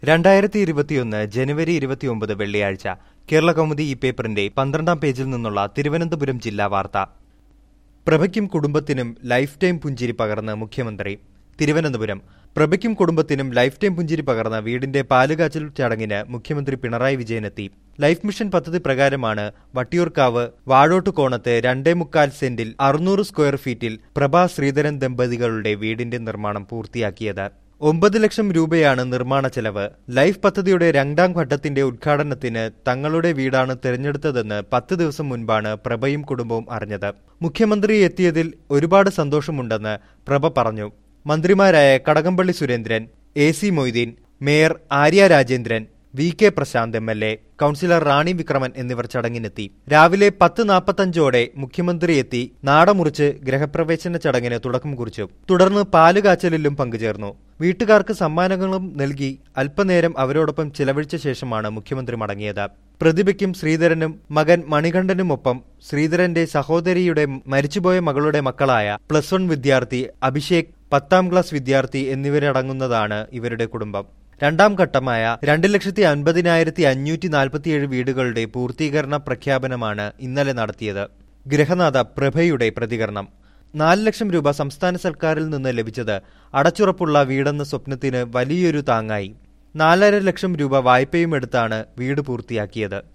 രണ്ടായിരത്തി ഇരുപത്തിയൊന്ന് ജനുവരി ഇരുപത്തിയൊമ്പത് വെള്ളിയാഴ്ച കേരള കൗമുദി ഈ പേപ്പറിന്റെ പന്ത്രണ്ടാം പേജിൽ നിന്നുള്ള തിരുവനന്തപുരം ജില്ലാ വാർത്ത പ്രഭയ്ക്കും കുടുംബത്തിനും ലൈഫ് ടൈം പുഞ്ചിരി പകർന്ന് മുഖ്യമന്ത്രി തിരുവനന്തപുരം പ്രഭയ്ക്കും കുടുംബത്തിനും ലൈഫ് ടൈം പുഞ്ചിരി പകർന്ന വീടിന്റെ പാലുകാച്ചൽ ചടങ്ങിന് മുഖ്യമന്ത്രി പിണറായി വിജയനെത്തി ലൈഫ് മിഷൻ പദ്ധതി പ്രകാരമാണ് വട്ടിയൂർക്കാവ് വാഴോട്ട് കോണത്ത് രണ്ടേ മുക്കാൽ സെന്റിൽ അറുന്നൂറ് സ്ക്വയർ ഫീറ്റിൽ പ്രഭാ ശ്രീധരൻ ദമ്പതികളുടെ വീടിന്റെ നിർമ്മാണം പൂർത്തിയാക്കിയത് ഒമ്പത് ലക്ഷം രൂപയാണ് നിർമ്മാണ ചെലവ് ലൈഫ് പദ്ധതിയുടെ രണ്ടാം ഘട്ടത്തിന്റെ ഉദ്ഘാടനത്തിന് തങ്ങളുടെ വീടാണ് തിരഞ്ഞെടുത്തതെന്ന് പത്ത് ദിവസം മുൻപാണ് പ്രഭയും കുടുംബവും അറിഞ്ഞത് മുഖ്യമന്ത്രി എത്തിയതിൽ ഒരുപാട് സന്തോഷമുണ്ടെന്ന് പ്രഭ പറഞ്ഞു മന്ത്രിമാരായ Kadakampally Surendran A C Moideen mayor Arya Rajendran V K Prasanth M L A councillor Rani Vikraman എന്നിവർ ചടങ്ങിനെത്തി രാവിലെ പത്ത് നാൽപ്പത്തഞ്ചോടെ മുഖ്യമന്ത്രി എത്തി നാടമുറിച്ച് ഗ്രഹപ്രവേശന ചടങ്ങിന് തുടക്കം കുറിച്ചു തുടർന്ന് പാലുകാച്ചലിലും പങ്കുചേർന്നു വീട്ടുകാർക്ക് സമ്മാനങ്ങളും നൽകി അല്പനേരം അവരോടൊപ്പം ചിലവഴിച്ച ശേഷമാണ് മുഖ്യമന്ത്രി മടങ്ങിയത് പ്രതിഭയ്ക്കും ശ്രീധരനും മകൻ മണികണ്ഠനുമൊപ്പം ശ്രീധരന്റെ സഹോദരിയുടെ മരിച്ചുപോയ മകളുടെ മക്കളായ പ്ലസ് വൺ വിദ്യാർത്ഥി അഭിഷേക് പത്താം ക്ലാസ് വിദ്യാർത്ഥി എന്നിവരടങ്ങുന്നതാണ് ഇവരുടെ കുടുംബം രണ്ടാം ഘട്ടമായ രണ്ട് ലക്ഷത്തി അൻപതിനായിരത്തി അഞ്ഞൂറ്റി നാൽപ്പത്തിയേഴ് വീടുകളുടെ പൂർത്തീകരണ പ്രഖ്യാപനമാണ് ഇന്നലെ നടത്തിയത് ഗൃഹനാഥ പ്രഭയുടെ പ്രതികരണം നാല് ലക്ഷം രൂപ സംസ്ഥാന സർക്കാരിൽ നിന്ന് ലഭിച്ചത് അടച്ചുറപ്പുള്ള വീടെന്ന സ്വപ്നത്തിന് വലിയൊരു താങ്ങായി നാലര ലക്ഷം രൂപ വായ്പയും എടുത്താണ് വീട് പൂർത്തിയാക്കിയത്